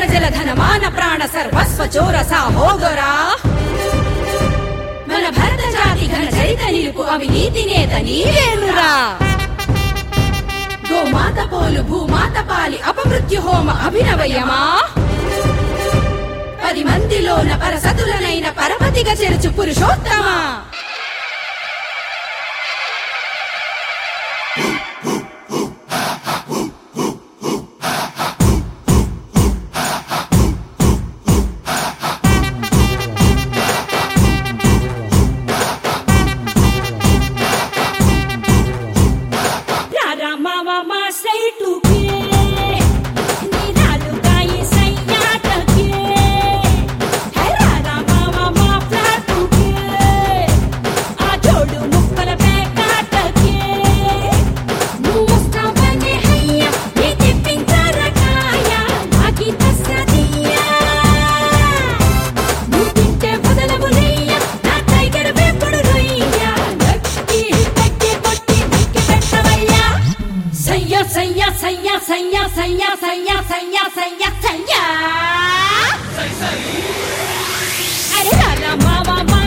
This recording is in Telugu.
ప్రజల ధన మాన ప్రాణ సర్వస్వ చోర సాహోగరా మన భరత జాతి ఘన చరిత నిలుపు అవినీతి నేత నీవేనురా గోమాత పోలు భూమాత పాలి అపమృత్యు హోమ అభినవయమా పది మందిలోన పరసతులనైన పరపతిగా చెరుచు పురుషోత్తమా రారా మావా మా సైటుకే నిరాలుగా ఈ సయ్యాటకే హే రారా మావా మా ఫ్లాటుకే ఆ జోడు ముక్కల పేకాటకే నువ్వు వస్తావనే హయ్య నీ తెప్పించారకాయ నాకి తస్సదియ్యా నువ్వు తింటే వదలవులయ్య నా టైగర్ వేపుడు రొయ్య నక్కి తక్కి కొట్టి నక్కి పెట్టవయ్యా సయ్య సయ్య సయ్య సయ్య సయ్య సయ్య సయ్య సయ్య సయ్య అరే రారా మావా మా